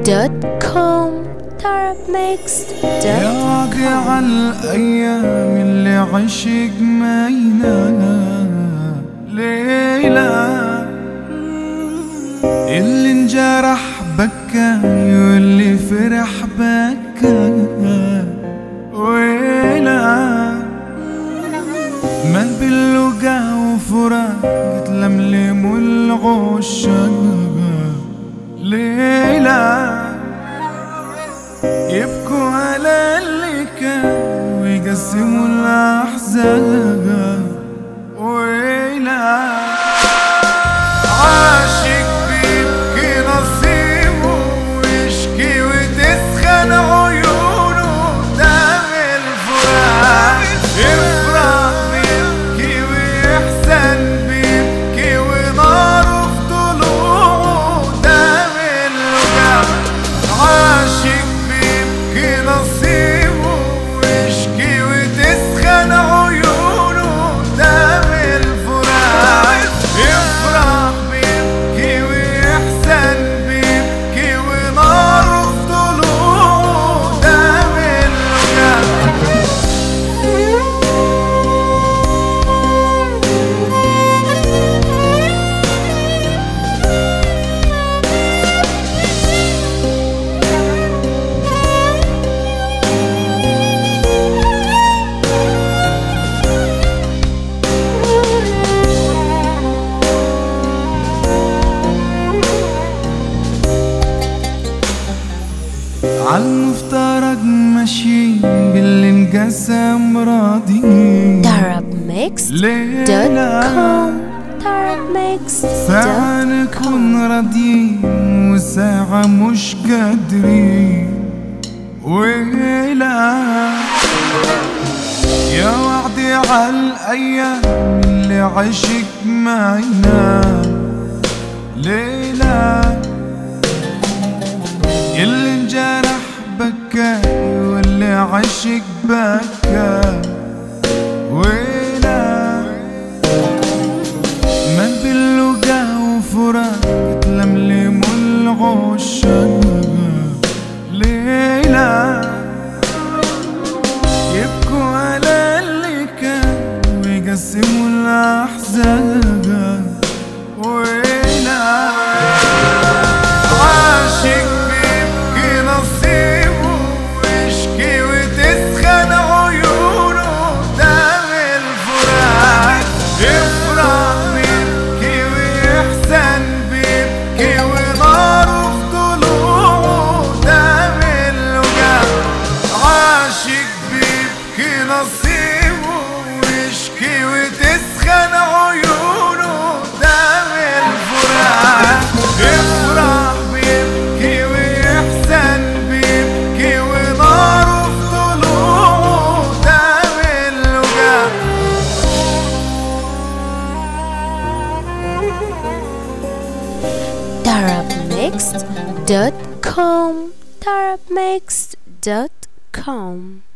دوت كوم طرب ميكس يا دوت واقع الأيام اللي عشق ما ينام ليلى اللي انجرح بكى واللي فرح بكى ويلا ما باللقا وفراق تلملم الغشاق ليلى يبكوا على اللي كان ويقسموا الأحزان ويلا عاشق بيبكي نصيبه ويشكي وتسخن عيونه دم الفراق يفرح بيبكي ويحزن بيبكي وناره في طلوعه دم اللقا عاشق بيبكي نصيبه ويشكي وتسخن عيونه دم الفراق يفرح بيبكي ويحزن بيبكي وناره في طلوعه دم اللقا عالمفترق ماشيين باللي انقسم راضيين طرب ميكس دوت ليلى كوم طرب ميكس ساعة دوت نكون راضيين وساعة مش قادرين ويلا يا وعدي عالأيام اللي عشق ما ينام ليلى اللي انجرح بكى واللي عشق بكى ويلا ما باللقا وفراق تلملم الغشاق ليلى يبكوا على اللي كان ويقسموا الأحزان ويلا عاشق بيبكي نصيبه ويشكي وتسخن عيونه دم الفراق يفرح بيبكي ويحزن بيبكي وناره في طلوعه دم اللقا عاشق بيبكي نصيبه ويشكي وتسخن عيونه دم الفراق يفرح بيبكي ويحزن بيبكي وناره في طلوعه دم اللقا طرب ميكس دوت كوم طرب ميكس دوت كوم